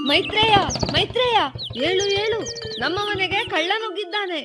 ಮೈತ್ರೇಯ ಮೈತ್ರೇಯ ಏಳು ಏಳು ನಮ್ಮ ಮನೆಗೆ ಕಳ್ಳ ನುಗ್ಗಿದ್ದಾನೆ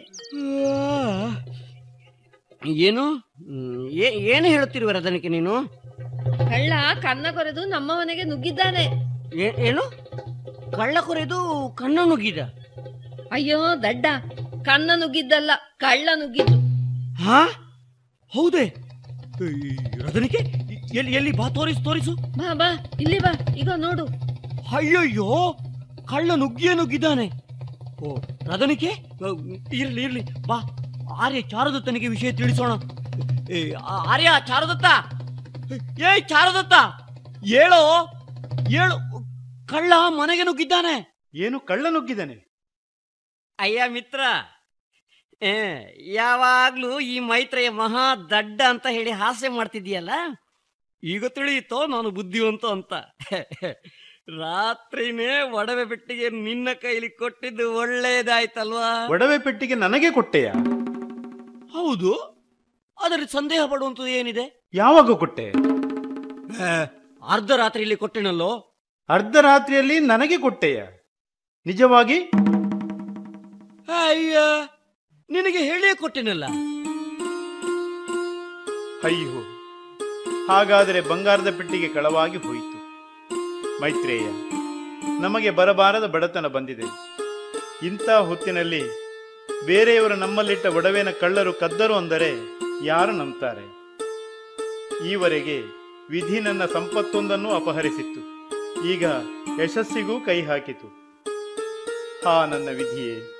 ಏನು ಹ್ಮ್, ಏ- ಏನು ಹೇಳುತ್ತಿರುವ ರದನಿಕೆ ನೀನು ಕಳ್ಳ ಕನ್ನ ಕೊರೆದು ನಮ್ಮ ಮನೆಗೆ ನುಗ್ಗಿದ್ದಾನೆ ಏ- ಏನು ಕಳ್ಳ ಕೊರೆದು ಕಣ್ಣ ನುಗ್ಗಿದ ಅಯ್ಯೋ ದಡ್ಡ ಕನ್ನ ನುಗ್ಗಿದ್ದಲ್ಲ ಕಳ್ಳ ನುಗ್ಗಿದ್ದು ಹಾ ಹೌದೇ ಈ ರದನಿಕೆ ಎಲ್ಲಿ ಎಲ್ಲಿ ಬಾ ತೋರಿಸು ತೋರಿಸು ಬಾ ಬಾ ಇಲ್ಲಿ ಬಾ ಈಗ ನೋಡು ಅಯ್ಯಯ್ಯೋ ಕಳ್ಳ ನುಗ್ಗಿಯೇ ನುಗ್ಗಿದ್ದಾನೆ ಓ ರದನಿಕೆ ಅ, ಇರ್ಲಿ ಇರ್ಲಿ ಬಾ ಆರ್ಯ ಚಾರುದತ್ತನಿಗೆ ವಿಷಯ ತಿಳಿಸೋಣ ಏ, ಆ- ಆರ್ಯ ಚಾರುದತ್ತ ಏ ಚಾರುದತ್ತ ಏಳೋ ಏಳು ಕಳ್ಳ ಮನೆಗೆ ನುಗ್ಗಿದ್ದಾನೆ ಏನು ಕಳ್ಳ ನುಗ್ಗಿದ್ದಾನೆ ಅಯ್ಯ ಮಿತ್ರ ಏ, ಯಾವಾಗ್ಲೂ ಈ ಮೈತ್ರೆಯ ಮಹಾ ದಡ್ಡ ಅಂತ ಹೇಳಿ ಹಾಸ್ಯ ಮಾಡ್ತಿದ್ದೀಯಲ್ಲ ಈಗ ತಿಳಿಯಿತೋ ನಾನು ಬುದ್ಧಿವಂತ ಅಂತ ರಾತ್ರಿನೇ ಒಡವೆ ಪೆಟ್ಟಿಗೆ ನಿನ್ನ ಕೈಲಿ ಕೊಟ್ಟಿದ್ದು ಒಳ್ಳೇದಾಯ್ತಲ್ವಾ ಒಡವೆ ಪೆಟ್ಟಿಗೆ ನನಗೆ ಕೊಟ್ಟೆಯ ಹೌದು ಅದರ ಸಂದೇಹ ಪಡುವಂಥದ್ದು ಏನಿದೆ ಯಾವಾಗ ಕೊಟ್ಟೆ ಏ, ಅರ್ಧ ರಾತ್ರಿಯಲ್ಲಿ ಕೊಟ್ಟೆನಲ್ಲೋ ಅರ್ಧ ರಾತ್ರಿಯಲ್ಲಿ ನನಗೆ ಕೊಟ್ಟೆಯ ನಿಜವಾಗಿ ಅಯ್ಯ ನಿನಗೆ ಹೇಳಿಯೇ ಕೊಟ್ಟೆನಲ್ಲ ಅಯ್ಯೋ ಹಾಗಾದರೆ ಬಂಗಾರದ ಪೆಟ್ಟಿಗೆ ಕಳವಾಗಿ ಹೋಯಿತು ಮೈತ್ರೇಯ ನಮಗೆ ಬರಬಾರದ ಬಡತನ ಬಂದಿದೆ ಇಂಥ ಹೊತ್ತಿನಲ್ಲಿ ಬೇರೆಯವರು ನಮ್ಮಲ್ಲಿಟ್ಟ ಒಡವೆನ ಕಳ್ಳರು ಕದ್ದರು ಅಂದರೆ ಯಾರು ನಂಬ್ತಾರೆ ಈವರೆಗೆ ವಿಧಿ ನನ್ನ ಸಂಪತ್ತೊಂದನ್ನು ಅಪಹರಿಸಿತ್ತು ಈಗ ಯಶಸ್ಸಿಗೂ ಕೈ ಹಾಕಿತು ಹಾ ನನ್ನ ವಿಧಿಯೇ